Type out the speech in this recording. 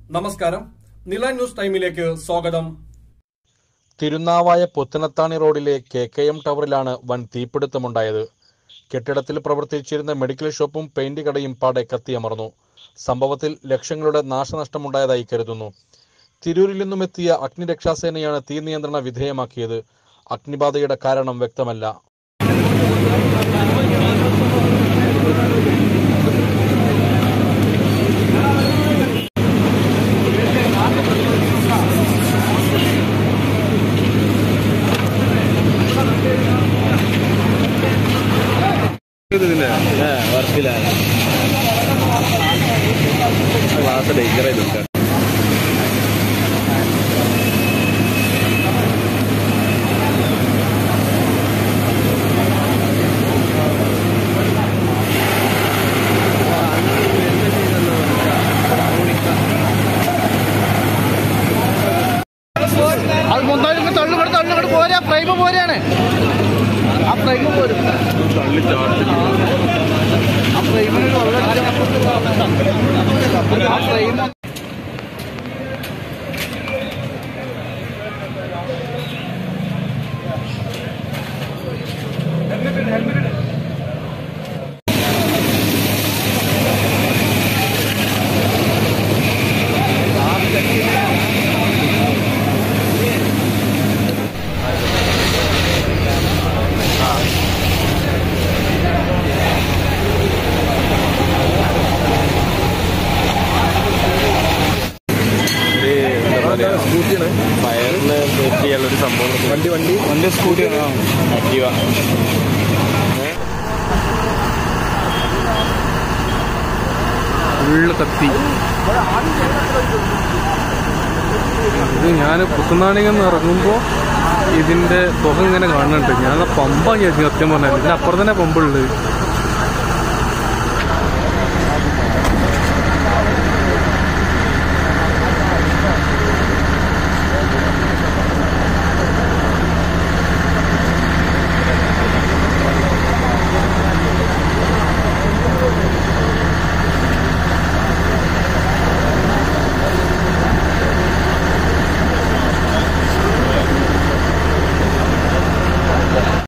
നമസ്കാരം നില ന്യൂസ് ടൈമിലേക്ക് സ്വാഗതം തിരുനാവായ പുത്തനത്താണി റോഡിലെ കെ കെ എം ടവറിലാണ് വൻ തീപിടുത്തമുണ്ടായത് കെട്ടിടത്തിൽ പ്രവർത്തിച്ചിരുന്ന മെഡിക്കൽ ഷോപ്പും പെയിന്റ് കടയും പാടെ കത്തിയമർന്നു സംഭവത്തിൽ ലക്ഷങ്ങളുടെ നാശനഷ്ടമുണ്ടായതായി കരുതുന്നു തിരൂരിൽ നിന്നും എത്തിയ അഗ്നിരക്ഷാസേനയാണ് തീ നിയന്ത്രണ വിധേയമാക്കിയത് അഗ്നിബാധയുടെ കാരണം വ്യക്തമല്ല വർക്കിലാണ് ക്ലാസ് ഡേക്കർ ചെയ്തിട്ടുണ്ട് അത് മൊത്തം തള്ളുകൊണ്ട് തള്ളുകൊണ്ട് പോരാ ഫ്രെയിം പോരാണ് ആ ഫ്രെയിം പോരും തള്ളി ചാടി ആ ഫ്രെയിമിന് ആ ഫ്രെയിം സ്കൂട്ടിയാണ് ഫയറിന് സേഫ്റ്റി ചെയ്യാനുള്ള ഒരു സംഭവം വണ്ടി വണ്ടി വണ്ടി സ്കൂട്ടിയാണ് ആക്റ്റീവ ഫുള്ള് കത്തി ഇത് ഞാൻ പുത്തുനാണിയിൽ നിന്ന് ഇറങ്ങുമ്പോൾ ഇതിന്റെ പുക ഇങ്ങനെ കാണുന്നുണ്ട് ഞാൻ പമ്പാണ് ചോദിച്ചു സത്യം പറഞ്ഞാൽ ഇതിന് അപ്പുറം തന്നെ പമ്പുള്ളത്